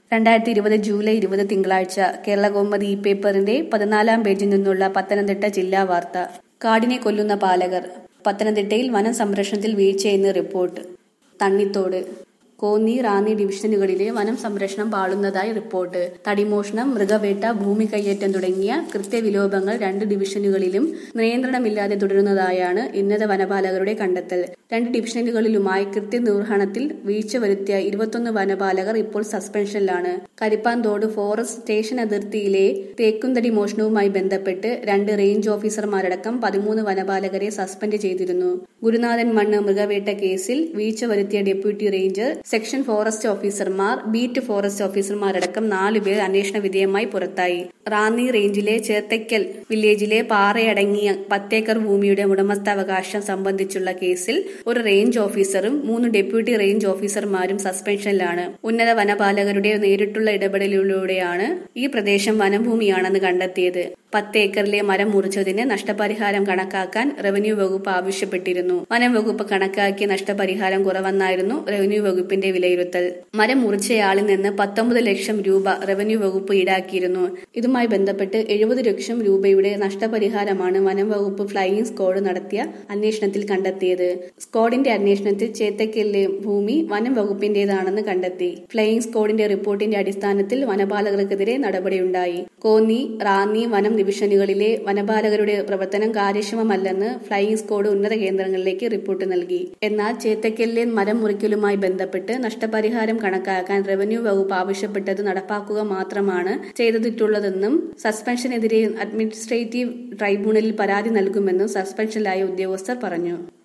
രണ്ടായിരത്തി ഇരുപത് ജൂലൈ ഇരുപത് തിങ്കളാഴ്ച കേരള കൗമുദി ഇ പേപ്പറിന്റെ പതിനാലാം പേജിൽ നിന്നുള്ള പത്തനംതിട്ട ജില്ലാ വാർത്ത കാടിനെ കൊല്ലുന്ന പാലകർ പത്തനംതിട്ടയിൽ വനം സംരക്ഷണത്തിൽ വീഴ്ചയെന്ന് റിപ്പോർട്ട് തണ്ണിത്തോട് കോന്നി റാന്നി ഡിവിഷനുകളിലെ വനം സംരക്ഷണം പാളുന്നതായി റിപ്പോർട്ട് തടിമോഷണം മൃഗവേട്ട ഭൂമി കയ്യേറ്റം തുടങ്ങിയ കൃത്യവിലോപങ്ങൾ രണ്ട് ഡിവിഷനുകളിലും നിയന്ത്രണമില്ലാതെ തുടരുന്നതായാണ് ഉന്നത വനപാലകരുടെ കണ്ടെത്തൽ രണ്ട് ഡിവിഷനുകളിലുമായി കൃത്യനിർവഹണത്തിൽ വീഴ്ച വരുത്തിയ ഇരുപത്തൊന്ന് വനപാലകർ ഇപ്പോൾ സസ്പെൻഷനിലാണ് കരിപ്പാന്തോട് ഫോറസ്റ്റ് സ്റ്റേഷൻ അതിർത്തിയിലെ തേക്കുംതടി മോഷണവുമായി ബന്ധപ്പെട്ട് രണ്ട് റേഞ്ച് ഓഫീസർമാരടക്കം പതിമൂന്ന് വനപാലകരെ സസ്പെൻഡ് ചെയ്തിരുന്നു ഗുരുനാഥൻ മണ്ണ് മൃഗവേട്ട കേസിൽ വീഴ്ച വരുത്തിയ ഡെപ്യൂട്ടി റേഞ്ചർ സെക്ഷൻ ഫോറസ്റ്റ് ഓഫീസർമാർ ബീറ്റ് ഫോറസ്റ്റ് ഓഫീസർമാരടക്കം നാലുപേർ അന്വേഷണ വിധേയമായി പുറത്തായി റാന്നി റേഞ്ചിലെ ചേർത്തക്കൽ വില്ലേജിലെ പാറയടങ്ങിയ പത്തേക്കർ ഭൂമിയുടെ ഉടമസ്ഥാവകാശം സംബന്ധിച്ചുള്ള കേസിൽ ഒരു റേഞ്ച് ഓഫീസറും മൂന്ന് ഡെപ്യൂട്ടി റേഞ്ച് ഓഫീസർമാരും സസ്പെൻഷനിലാണ് ഉന്നത വനപാലകരുടെ നേരിട്ടുള്ള ഇടപെടലിലൂടെയാണ് ഈ പ്രദേശം വനഭൂമിയാണെന്ന് കണ്ടെത്തിയത് പത്ത് ഏക്കറിലെ മരം മുറിച്ചതിന് നഷ്ടപരിഹാരം കണക്കാക്കാൻ റവന്യൂ വകുപ്പ് ആവശ്യപ്പെട്ടിരുന്നു വനം വകുപ്പ് കണക്കാക്കിയ നഷ്ടപരിഹാരം കുറവെന്നായിരുന്നു റവന്യൂ വകുപ്പിന്റെ വിലയിരുത്തൽ മരം മുറിച്ചയാളിൽ നിന്ന് പത്തൊമ്പത് ലക്ഷം രൂപ റവന്യൂ വകുപ്പ് ഈടാക്കിയിരുന്നു ഇതുമായി ബന്ധപ്പെട്ട് എഴുപത് ലക്ഷം രൂപയുടെ നഷ്ടപരിഹാരമാണ് വനം വകുപ്പ് ഫ്ലൈയിംഗ് സ്ക്വാഡ് നടത്തിയ അന്വേഷണത്തിൽ കണ്ടെത്തിയത് സ്ക്വാഡിന്റെ അന്വേഷണത്തിൽ ചേത്തക്കലിലെ ഭൂമി വനം വകുപ്പിന്റേതാണെന്ന് കണ്ടെത്തി ഫ്ലൈയിംഗ് സ്ക്വാഡിന്റെ റിപ്പോർട്ടിന്റെ അടിസ്ഥാനത്തിൽ വനപാലകർക്കെതിരെ നടപടിയുണ്ടായി കോന്നി റാന്നി വനം ഡിവിഷനുകളിലെ വനപാലകരുടെ പ്രവർത്തനം കാര്യക്ഷമമല്ലെന്ന് ഫ്ലൈയിംഗ് സ്ക്വാഡ് ഉന്നത കേന്ദ്രങ്ങളിലേക്ക് റിപ്പോർട്ട് നൽകി എന്നാൽ ചേത്തക്കലിലെ മരം മുറിക്കലുമായി ബന്ധപ്പെട്ട് നഷ്ടപരിഹാരം കണക്കാക്കാൻ റവന്യൂ വകുപ്പ് ആവശ്യപ്പെട്ടത് നടപ്പാക്കുക മാത്രമാണ് ചെയ്തിട്ടുള്ളതെന്നും സസ്പെൻഷനെതിരെ അഡ്മിനിസ്ട്രേറ്റീവ് ട്രൈബ്യൂണലിൽ പരാതി നൽകുമെന്നും സസ്പെൻഷനിലായ ഉദ്യോഗസ്ഥർ പറഞ്ഞു